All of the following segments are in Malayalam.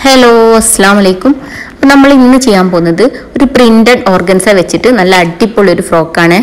ഹലോ അസ്സാം വലൈക്കും അപ്പം നമ്മൾ ഇന്ന് ചെയ്യാൻ പോകുന്നത് ഒരു പ്രിന്റഡ് ഓർഗൻസ വെച്ചിട്ട് നല്ല അടിപൊളി ഒരു ഫ്രോക്കാണ്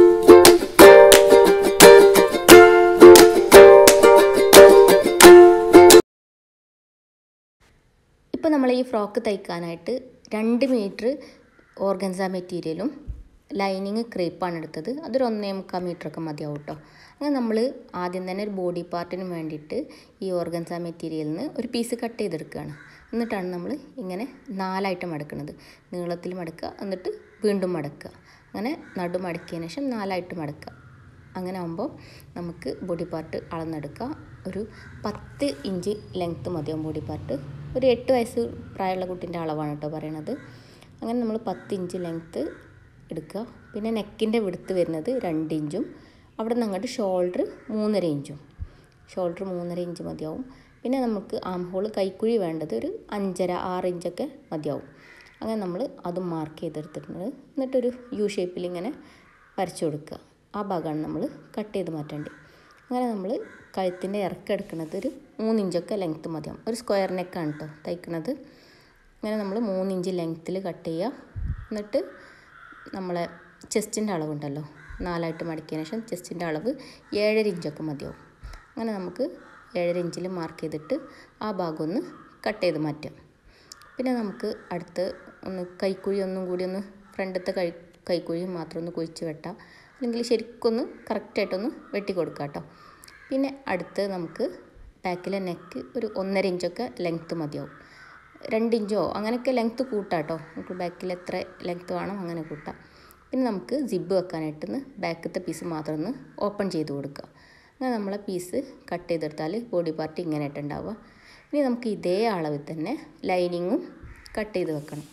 ഇപ്പോൾ നമ്മൾ ഈ ഫ്രോക്ക് തയ്ക്കാനായിട്ട് രണ്ട് മീറ്റർ ഓർഗൻസ മെറ്റീരിയലും ലൈനിങ് ക്രേപ്പാണ് എടുത്തത് അതൊരു ഒന്നേ മുക്കാൽ മീറ്ററൊക്കെ മതിയാവും കേട്ടോ അങ്ങനെ നമ്മൾ ആദ്യം തന്നെ ഒരു ബോഡി പാർട്ടിന് വേണ്ടിയിട്ട് ഈ ഓർഗൻസ മെറ്റീരിയലിൽ നിന്ന് ഒരു പീസ് കട്ട് ചെയ്തെടുക്കുകയാണ് എന്നിട്ടാണ് നമ്മൾ ഇങ്ങനെ നാലായിട്ട് മടക്കുന്നത് നീളത്തിൽ മടക്കുക എന്നിട്ട് വീണ്ടും മടക്കുക അങ്ങനെ നടു മടക്കിയതിന് ശേഷം നാലായിട്ട് മടക്കുക അങ്ങനെ ആകുമ്പോൾ നമുക്ക് ബോഡി പാർട്ട് അളന്നെടുക്കുക ഒരു പത്ത് ഇഞ്ച് ലെങ്ത്ത് മതിയാവും ബോഡി പാർട്ട് ഒരു എട്ട് വയസ്സ് പ്രായമുള്ള കുട്ടീൻ്റെ അളവാണ് കേട്ടോ പറയണത് അങ്ങനെ നമ്മൾ പത്ത് ഇഞ്ച് ലെങ്ത്ത് എടുക്കുക പിന്നെ നെക്കിൻ്റെ വിടുത്ത് വരുന്നത് രണ്ട് ഇഞ്ചും അവിടെ നിന്ന് അങ്ങോട്ട് ഷോൾഡർ മൂന്നര ഇഞ്ചും ഷോൾഡർ മൂന്നര ഇഞ്ച് മതിയാവും പിന്നെ നമുക്ക് ആം ഹോൾ കൈക്കുഴി വേണ്ടത് ഒരു അഞ്ചര ആറ് ഇഞ്ചൊക്കെ മതിയാവും അങ്ങനെ നമ്മൾ അതും മാർക്ക് ചെയ്തെടുത്തിട്ടുണ്ട് എന്നിട്ടൊരു യു ഷേപ്പിൽ ഇങ്ങനെ വരച്ചു കൊടുക്കുക ആ ഭാഗമാണ് നമ്മൾ കട്ട് ചെയ്ത് മാറ്റേണ്ടത് അങ്ങനെ നമ്മൾ കഴുത്തിൻ്റെ ഇറക്കെടുക്കുന്നത് ഒരു മൂന്നിഞ്ചൊക്കെ ലെങ്ത്ത് മതിയാവും ഒരു സ്ക്വയർ നെക്കാണ് കേട്ടോ തയ്ക്കുന്നത് അങ്ങനെ നമ്മൾ മൂന്നിഞ്ച് ലെങ്ത്തിൽ കട്ട് ചെയ്യുക എന്നിട്ട് നമ്മളെ ചെസ്റ്റിൻ്റെ അളവുണ്ടല്ലോ നാലായിട്ട് മടക്കിയതിന് ശേഷം ചെസ്റ്റിൻ്റെ അളവ് ഏഴര ഇഞ്ചൊക്കെ മതിയാവും അങ്ങനെ നമുക്ക് ഏഴര ഇഞ്ചിൽ മാർക്ക് ചെയ്തിട്ട് ആ ഭാഗം ഒന്ന് കട്ട് ചെയ്ത് മാറ്റാം പിന്നെ നമുക്ക് അടുത്ത് ഒന്ന് കൈക്കുഴി ഒന്നും കൂടി ഒന്ന് ഫ്രണ്ടത്തെ കൈ കൈക്കുഴി മാത്രം ഒന്ന് കുഴിച്ച് വെട്ടാം അല്ലെങ്കിൽ ശരിക്കൊന്ന് കറക്റ്റായിട്ടൊന്ന് വെട്ടി കൊടുക്കാം കേട്ടോ പിന്നെ അടുത്ത് നമുക്ക് ബാക്കിലെ നെക്ക് ഒരു ഒന്നര ഇഞ്ചൊക്കെ ലെങ്ത്ത് മതിയാവും രണ്ട് ഇഞ്ചോ അങ്ങനെയൊക്കെ ലെങ്ത്ത് കൂട്ടാം കേട്ടോ നമുക്ക് ബാക്കിൽ എത്ര ലെങ്ത്ത് വേണം അങ്ങനെ കൂട്ടാം പിന്നെ നമുക്ക് സിബ് വെക്കാനായിട്ടൊന്ന് ബാക്കത്തെ പീസ് മാത്രം ഒന്ന് ഓപ്പൺ ചെയ്ത് കൊടുക്കുക അങ്ങനെ നമ്മളെ പീസ് കട്ട് ചെയ്തെടുത്താൽ ബോഡി പാർട്ട് ഇങ്ങനെ ഉണ്ടാവുക ഇനി നമുക്ക് ഇതേ അളവിൽ തന്നെ ലൈനിങ്ങും കട്ട് ചെയ്ത് വെക്കണം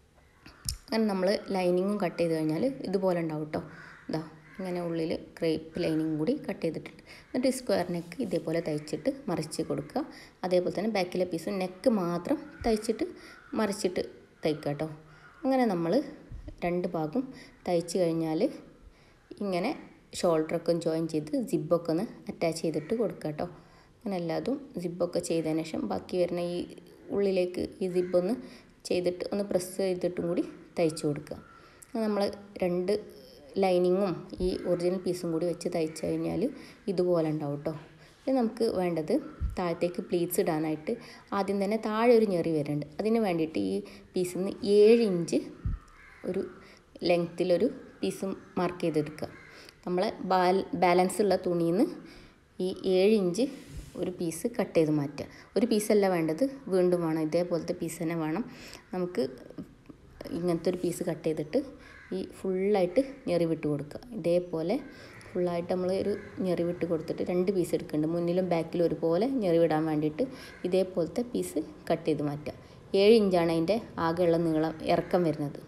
അങ്ങനെ നമ്മൾ ലൈനിങ്ങും കട്ട് ചെയ്ത് കഴിഞ്ഞാൽ ഇതുപോലെ ഉണ്ടാവും കേട്ടോ ഇതാ ഇങ്ങനെ ഉള്ളിൽ ക്രേപ്പ് ലൈനിങ് കൂടി കട്ട് ചെയ്തിട്ടുണ്ട് എന്നിട്ട് സ്ക്വയർ നെക്ക് ഇതേപോലെ തയ്ച്ചിട്ട് മറിച്ച് കൊടുക്കുക അതേപോലെ തന്നെ ബാക്കിലെ പീസും നെക്ക് മാത്രം തയ്ച്ചിട്ട് മറിച്ചിട്ട് തയ്ക്കുക കേട്ടോ അങ്ങനെ നമ്മൾ രണ്ട് ഭാഗം തയ്ച്ച് കഴിഞ്ഞാൽ ഇങ്ങനെ ഷോൾഡറൊക്കെ ജോയിൻ ചെയ്ത് സിബൊക്കെ ഒന്ന് അറ്റാച്ച് ചെയ്തിട്ട് കൊടുക്കുക കേട്ടോ അങ്ങനെ എല്ലാതും സിബൊക്കെ ചെയ്തതിന് ശേഷം ബാക്കി വരുന്ന ഈ ഉള്ളിലേക്ക് ഈ സിബൊന്ന് ചെയ്തിട്ട് ഒന്ന് പ്രസ് ചെയ്തിട്ടും കൂടി തയ്ച്ചു കൊടുക്കുക നമ്മൾ രണ്ട് ലൈനിങ്ങും ഈ ഒറിജിനൽ പീസും കൂടി വെച്ച് തയ്ച്ചു കഴിഞ്ഞാൽ ഇതുപോലെ ഉണ്ടാവും കേട്ടോ ഇത് നമുക്ക് വേണ്ടത് താഴത്തേക്ക് പ്ലീറ്റ്സ് ഇടാനായിട്ട് ആദ്യം തന്നെ താഴെ ഒരു ഞെറി വരുന്നുണ്ട് അതിന് വേണ്ടിയിട്ട് ഈ പീസിൽ നിന്ന് ഏഴ് ഇഞ്ച് ഒരു ലെങ്ത്തിലൊരു പീസും മാർക്ക് ചെയ്തെടുക്കുക നമ്മളെ ബാൽ ബാലൻസ് ഉള്ള തുണിയിൽ നിന്ന് ഈ ഏഴ് ഇഞ്ച് ഒരു പീസ് കട്ട് ചെയ്ത് മാറ്റുക ഒരു പീസല്ല വേണ്ടത് വീണ്ടും വേണം ഇതേപോലത്തെ പീസ് തന്നെ വേണം നമുക്ക് ഇങ്ങനത്തെ ഒരു പീസ് കട്ട് ചെയ്തിട്ട് ഈ ഫുള്ളായിട്ട് ഞെറി വിട്ട് കൊടുക്കുക ഇതേപോലെ ഫുള്ളായിട്ട് നമ്മൾ ഒരു ഞെറി വിട്ട് കൊടുത്തിട്ട് രണ്ട് പീസ് എടുക്കുന്നുണ്ട് മുന്നിലും ബാക്കിലും ഒരുപോലെ ഞെറി വിടാൻ വേണ്ടിയിട്ട് ഇതേപോലത്തെ പീസ് കട്ട് ചെയ്ത് മാറ്റുക ഏഴ് ഇഞ്ചാണ് അതിൻ്റെ ആകെയുള്ള നീളം ഇറക്കം വരുന്നത്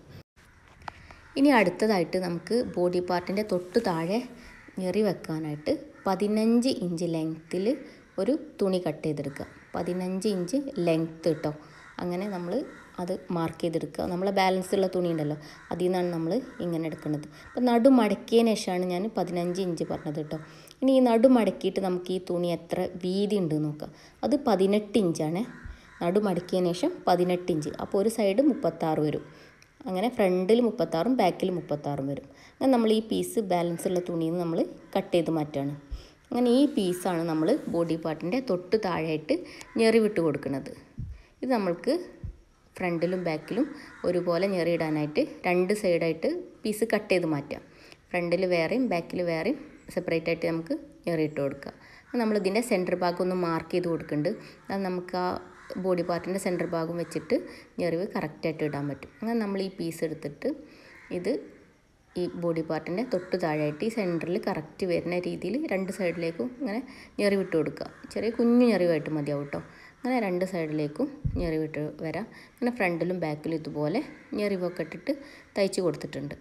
ഇനി അടുത്തതായിട്ട് നമുക്ക് ബോഡി പാർട്ടിൻ്റെ തൊട്ട് താഴെ ഞെറി വെക്കാനായിട്ട് പതിനഞ്ച് ഇഞ്ച് ലെങ്ത്തിൽ ഒരു തുണി കട്ട് ചെയ്തെടുക്കുക പതിനഞ്ച് ഇഞ്ച് ലെങ്ത്ത് കേട്ടോ അങ്ങനെ നമ്മൾ അത് മാർക്ക് ചെയ്തെടുക്കുക നമ്മളെ ബാലൻസ് ഉള്ള തുണി ഉണ്ടല്ലോ അതിൽ നിന്നാണ് നമ്മൾ ഇങ്ങനെ എടുക്കുന്നത് അപ്പോൾ നടു മടക്കിയതിന് ശേഷമാണ് ഞാൻ പതിനഞ്ച് ഇഞ്ച് പറഞ്ഞത് കേട്ടോ ഇനി ഈ നടു മടക്കിയിട്ട് നമുക്ക് ഈ തുണി എത്ര വീതി ഉണ്ട് നോക്കുക അത് പതിനെട്ട് ഇഞ്ചാണ് നടു മടക്കിയതിന് ശേഷം പതിനെട്ട് ഇഞ്ച് അപ്പോൾ ഒരു സൈഡ് മുപ്പത്താറ് വരും അങ്ങനെ ഫ്രണ്ടിൽ മുപ്പത്താറും ബാക്കിൽ മുപ്പത്താറും വരും അങ്ങനെ നമ്മൾ ഈ പീസ് ബാലൻസ് ഉള്ള തുണിയിൽ നിന്ന് നമ്മൾ കട്ട് ചെയ്ത് മാറ്റുകയാണ് അങ്ങനെ ഈ പീസാണ് നമ്മൾ ബോഡി പാർട്ടിൻ്റെ തൊട്ട് താഴെയായിട്ട് ഞെറി വിട്ട് കൊടുക്കുന്നത് ഇത് നമ്മൾക്ക് ഫ്രണ്ടിലും ബാക്കിലും ഒരുപോലെ ഞെറിയിടാനായിട്ട് രണ്ട് സൈഡായിട്ട് പീസ് കട്ട് ചെയ്ത് മാറ്റാം ഫ്രണ്ടിൽ വേറെയും ബാക്കിൽ വേറെയും സെപ്പറേറ്റ് ആയിട്ട് നമുക്ക് ഞെറിയിട്ട് കൊടുക്കുക നമ്മളിതിൻ്റെ സെൻറ്റർ ഭാഗം ഒന്ന് മാർക്ക് ചെയ്ത് കൊടുക്കുന്നുണ്ട് അത് നമുക്ക് ആ ബോഡി പാർട്ടിൻ്റെ സെൻറ്റർ ഭാഗം വെച്ചിട്ട് ഞെറിവ് കറക്റ്റായിട്ട് ഇടാൻ പറ്റും അങ്ങനെ നമ്മൾ ഈ പീസ് എടുത്തിട്ട് ഇത് ഈ ബോഡി പാർട്ടിൻ്റെ തൊട്ട് താഴെയായിട്ട് ഈ സെൻറ്ററിൽ കറക്റ്റ് വരുന്ന രീതിയിൽ രണ്ട് സൈഡിലേക്കും ഇങ്ങനെ ഞെറി വിട്ട് കൊടുക്കുക ചെറിയ കുഞ്ഞു ഞെറിവായിട്ട് മതിയാവും കേട്ടോ അങ്ങനെ രണ്ട് സൈഡിലേക്കും ഞെറി വിട്ട് വരാം അങ്ങനെ ഫ്രണ്ടിലും ബാക്കിലും ഇതുപോലെ ഞെറിവൊക്കെ ഇട്ടിട്ട് തയ്ച്ച് കൊടുത്തിട്ടുണ്ട്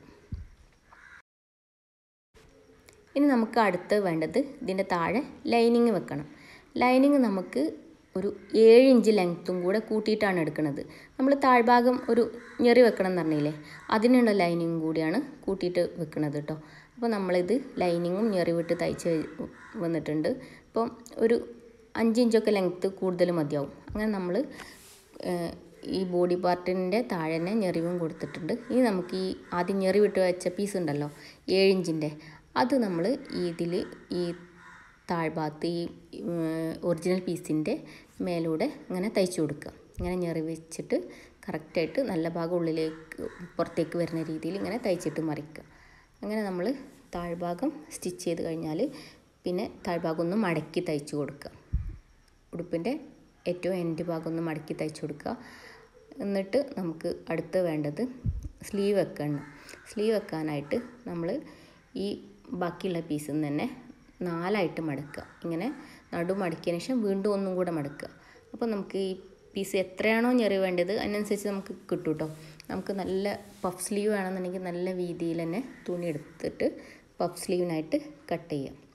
ഇനി നമുക്ക് അടുത്ത് വേണ്ടത് ഇതിൻ്റെ താഴെ ലൈനിങ് വെക്കണം ലൈനിങ് നമുക്ക് ഒരു ഏഴ് ഇഞ്ച് ലെങ്ത്തും കൂടെ കൂട്ടിയിട്ടാണ് എടുക്കുന്നത് നമ്മൾ താഴ്ഭാഗം ഒരു ഞെറി വെക്കണം എന്ന് പറഞ്ഞില്ലേ അതിനുള്ള ലൈനിങ്ങും കൂടിയാണ് കൂട്ടിയിട്ട് വെക്കുന്നത് കേട്ടോ അപ്പോൾ നമ്മളിത് ലൈനിങ്ങും ഞെറി വിട്ട് തയ്ച്ച് വന്നിട്ടുണ്ട് അപ്പം ഒരു അഞ്ച് ഇഞ്ചൊക്കെ ലെങ്ത്ത് കൂടുതൽ മതിയാവും അങ്ങനെ നമ്മൾ ഏഹ്, ഈ ബോഡി പാർട്ടിൻ്റെ താഴെ തന്നെ ഞെറിവും കൊടുത്തിട്ടുണ്ട് ഇനി നമുക്ക് ഈ ആദ്യം ഞെറിവിട്ട് വെച്ച പീസ് ഉണ്ടല്ലോ ഏഴ് ഇഞ്ചിൻ്റെ അത് നമ്മൾ ഇതിൽ ഈ താഴ്ഭാഗത്ത് ഈ ഒറിജിനൽ പീസിൻ്റെ മേലൂടെ ഇങ്ങനെ തയ്ച്ചു കൊടുക്കുക ഇങ്ങനെ ഞെറി വെച്ചിട്ട് കറക്റ്റായിട്ട് നല്ല ഭാഗം ഉള്ളിലേക്ക് പുറത്തേക്ക് വരുന്ന രീതിയിൽ ഇങ്ങനെ തയ്ച്ചിട്ട് മറിക്കുക അങ്ങനെ നമ്മൾ താഴ്ഭാഗം സ്റ്റിച്ച് ചെയ്ത് കഴിഞ്ഞാൽ പിന്നെ താഴ്ഭാഗം ഒന്ന് മടക്കി തയ്ച്ചു കൊടുക്കുക ഉടുപ്പിൻ്റെ ഏറ്റവും എൻഡ് ഭാഗം ഒന്ന് മടക്കി തയ്ച്ചു കൊടുക്കുക എന്നിട്ട് നമുക്ക് അടുത്ത് വേണ്ടത് സ്ലീവ് വെക്കണം സ്ലീവ് വെക്കാനായിട്ട് നമ്മൾ ഈ ബാക്കിയുള്ള പീസിൽ നിന്ന് തന്നെ നാലായിട്ട് മടക്കുക ഇങ്ങനെ നടു മടക്കിയതിന് ശേഷം വീണ്ടും ഒന്നും കൂടെ മടക്കുക അപ്പോൾ നമുക്ക് ഈ പീസ് എത്രയാണോ ഞെറി വേണ്ടത് അതിനനുസരിച്ച് നമുക്ക് കിട്ടും കേട്ടോ നമുക്ക് നല്ല പഫ് സ്ലീവ് വേണമെന്നുണ്ടെങ്കിൽ നല്ല വീതിയിൽ തന്നെ തുണി എടുത്തിട്ട് പഫ് സ്ലീവിനായിട്ട് കട്ട് ചെയ്യാം